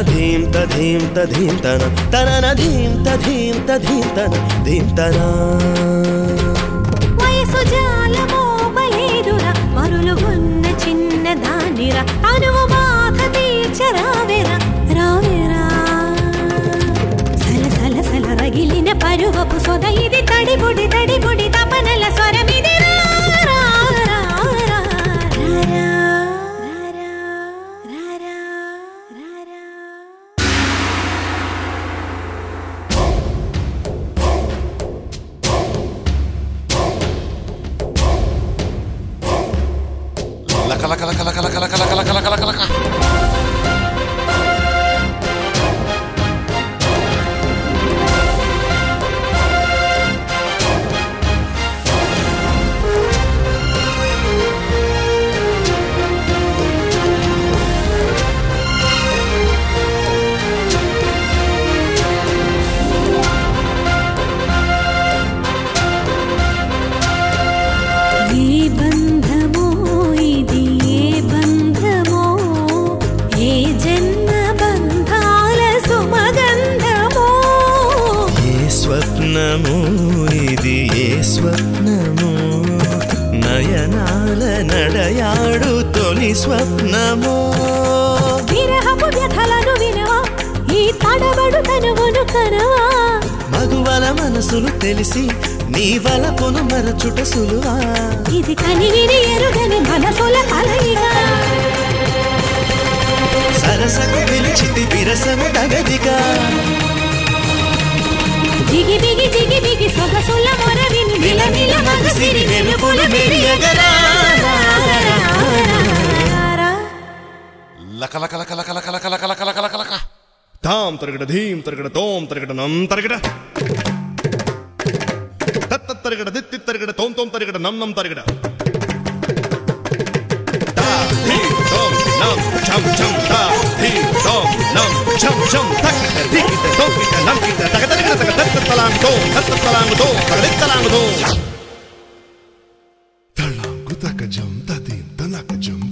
ధీం తధీం తధీం తన తనన ధీం తధీం తధీం తన ధీం తనా వయసు జాలమోపలేదురా మరులుగున్న చిన్న దానిరా అనువు బాధ తీర్చరావెరా రావెరా సల సల సల రగిలిన పరువపు సొద ఇది తడిబుడి తడిబుడి తపనల స్వరమిది రా, రా, రా, రా, రా, రా, రా, రా, రా, రా. లక లక లక లక లక లక లక లక లక లక లక ఏ బంధమో ఇది ఏ బంధమో ఏ జన్మ బంధాల సుమగంధమో ఏ స్వప్నము ఇది ఏ స్వప్నము నయనాల నడయాడు తొలి స్వప్నము విరహపు వ్యథలను వినవా ఈ తడబడు తనువును కనవా మగువల మనసులు తెలిసి నీ వలపును మరచుట సులువా ఇది కనివిని ఎరుగని మనసుల కలయిక సరసకు పిలిచితి విరసము తగదిగా దిగి బిగి దిగి బిగి సొగసుల మొరవిని నిలమిల మగసిరి వెలుపులు మెరియగరా లక లక లక లక లక లక లక లక లక లక లక తాం తరగడ ధీం తరగడ తోం తరగడ నం తరగడ తత్త తరగడ దిత్తి తరగడ తోం తోం తరగడ నం నం తరగడ తా, ధీం, తోం, నం, ఛం, ఛం, తా, ధీం, తోం, నం, ఛం, ఛం, తక్కిట, దిక్కిట, తోక్కిట, నంకిట, తగ తరగడ తగ తత్త తలాంగు తోం, తత్త తలాంగు తోం, తగదిత్త తలాంగు తోం. తళాంగు తక జం తదీం తనక జం